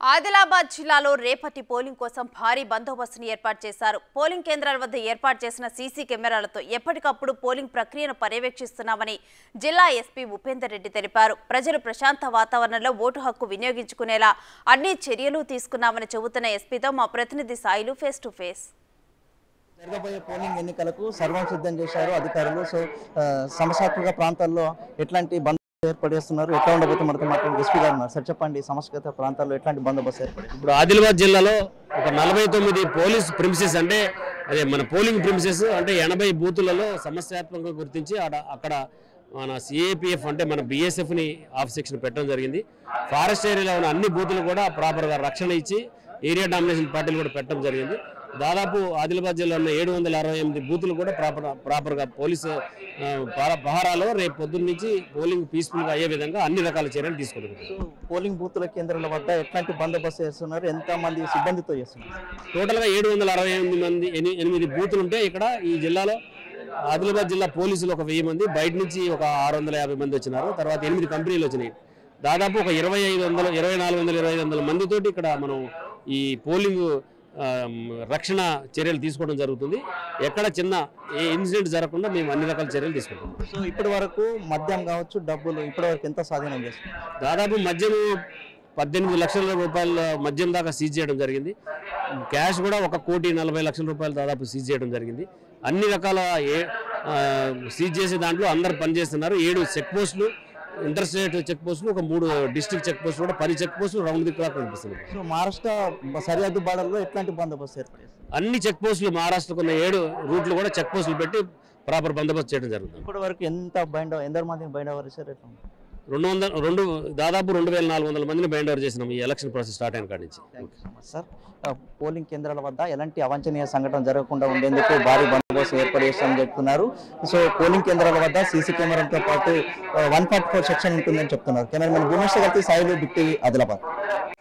ఆదిలాబాద్ జిల్లాలో రేపటి పోలింగ్ కోసం భారీ బందోబస్తును ఏర్పాటు చేశారు పోలింగ్ కేంద్రాల వద్ద ఏర్పాటు చేసిన సీసీ కెమెరాలతో ఎప్పటికప్పుడు పోలింగ్ ప్రక్రియను పర్యవేక్షిస్తున్నామని జిల్లా ఎస్పీ ఉపేందర్ రెడ్డి తెలిపారు ప్రజలు ప్రశాంత వాతావరణంలో ఓటు హక్కు వినియోగించుకునేలా అన్ని చర్యలు తీసుకున్నామని చెబుతున్న ఎస్పీతో మా ప్రతినిధి సాయిలు ఫేస్ టు ఫేస్ జరగబోయే పోలింగ్ ఎన్నికలకు సర్వం సిద్ధం చేశారు అధికారులు సో ఆ, సమస్యాత్మక ప్రాంతాల్లో ఎట్లాంటి బందోబస్తు ఏర్పడేస్తున్నారు ఎట్లా ఉండబోతే మనతో మాట్లాడి ఎస్పీ గారు ఉన్నారు సార్ చెప్పండి సమస్యగత ప్రాంతాల్లో ఎట్లాంటి బందోబస్తు ఏర్పడి ఇప్పుడు ఆదిలాబాద్ జిల్లాలో ఒక నలభై తొమ్మిది పోలీస్ ప్రిమిసెస్ అంటే అదే మన పోలింగ్ ప్రిమిసెస్ అంటే ఎనభై బూతులలో సమస్యాత్మకంగా గుర్తించి ఆడ అక్కడ మన సిఏపిఎఫ్ అంటే మన బిఎస్ఎఫ్ని ఆఫ్ సెక్షన్ పెట్టడం జరిగింది ఫారెస్ట్ ఏరియాలో ఉన్న అన్ని బూతులు కూడా ప్రాపర్గా రక్షణ ఇచ్చి ఏరియా డామినేషన్ పార్టీలు కూడా పెట్టడం జరిగింది దాదాపు ఆదిలాబాద్ జిల్లాలో ఉన్న ఏడు వందల అరవై ఎనిమిది బూతులు కూడా ప్రాపర్ ప్రాపర్గా పోలీసు ఆ, పహరా- పహరాలో రేపు పొద్దున్న నుంచి పోలింగ్ పీస్ఫుల్గా అయ్యే విధంగా అన్ని రకాల చర్యలు తీసుకుంటున్నారు సో పోలింగ్ బూత్ల కేంద్రాల వద్ద ఎట్లాంటి బందోబస్తు చేస్తున్నారు ఎంత మంది సిబ్బందితో చేస్తున్నారు టోటల్గా ఏడు వందల అరవై ఎనిమిది మంది ఎని- ఎనిమిది బూతులు ఉంటే ఇక్కడ ఈ జిల్లాలో ఆదిలాబాద్ జిల్లా పోలీసులు ఒక వెయ్యి మంది బయట నుంచి ఒక ఆరు వందల యాభై మంది వచ్చినారు తర్వాత ఎనిమిది కంపెనీలు వచ్చినాయి దాదాపు ఒక ఇరవై ఐదు వందల ఇరవై నాలుగు వందల ఇరవై ఐదు వందల మందితోటి ఇక్కడ మనం ఈ పోలింగ్ ఆ, రక్షణ చర్యలు తీసుకోవడం జరుగుతుంది ఎక్కడ చిన్న ఏ ఇన్సిడెంట్ జరగకుండా మేము అన్ని రకాల చర్యలు తీసుకుంటాం సో ఇప్పటి వరకు మద్యం కావచ్చు డబ్బులు ఇప్పటి వరకు ఎంత స్వాధీనం చేస్తున్నారు దాదాపు మద్యం పద్దెనిమిది లక్షల రూపాయల మద్యం దాకా సీజ్ చేయడం జరిగింది క్యాష్ కూడా ఒక కోటి నలభై లక్షల రూపాయలు దాదాపు సీజ్ చేయడం జరిగింది అన్ని రకాల ఏ ఆ, సీజ్ చేసే దాంట్లో అందరు పనిచేస్తున్నారు ఏడు చెక్ పోస్టులు ఇంటర్ స్టేట్ చెక్ పోస్టులు ఒక మూడు డిస్ట్రిక్ట్ చెక్ పోస్టులు కూడా పది చెక్ పోస్టులు రౌండ్ దిక్కులా కనిపిస్తున్నాయి సో మహారాష్ట్ర సరిహద్దు బార్డర్లో ఎట్లాంటి బందోబస్తు ఏర్పడేస్తారు అన్ని చెక్ పోస్టులు మహారాష్ట్రకు ఉన్న ఏడు రూట్లు కూడా చెక్ పోస్టులు పెట్టి ప్రాపర్ బందోబస్తు చేయడం జరుగుతుంది ఇప్పటి వరకు ఎంత బైండ్ ఎందరు మంది బైండ్ అవ్వరు సార్ ఎట్లా ఉంది? రెండు వందల రెండు దాదాపు రెండు వేల నాలుగు వందల మందిని బైండ్ ఓవర్ చేసినాం ఈ ఎలక్షన్ ప్రాసెస్ స్టార్ట్ అయిన కాడి నుంచి thank you so much sir ఆ, పోలింగ్ కేంద్రాల వద్ద ఎలాంటి అవాంఛనీయ సంఘటన జరగకుండా ఉండేందుకు భారీ బందోబస్తు ఏర్పాటు చేస్తామని చెప్తున్నారు సో పోలింగ్ కేంద్రాల వద్ద సీసీ కెమెరాలతో పాటు వన్ ఫార్టీ ఫోర్ సెక్షన్ ఉంటుందని చెప్తున్నారు కెమెరామెన్ భూమేశ్వర్ గారి సాయిలు బిట్టి ఆదిలాబాద్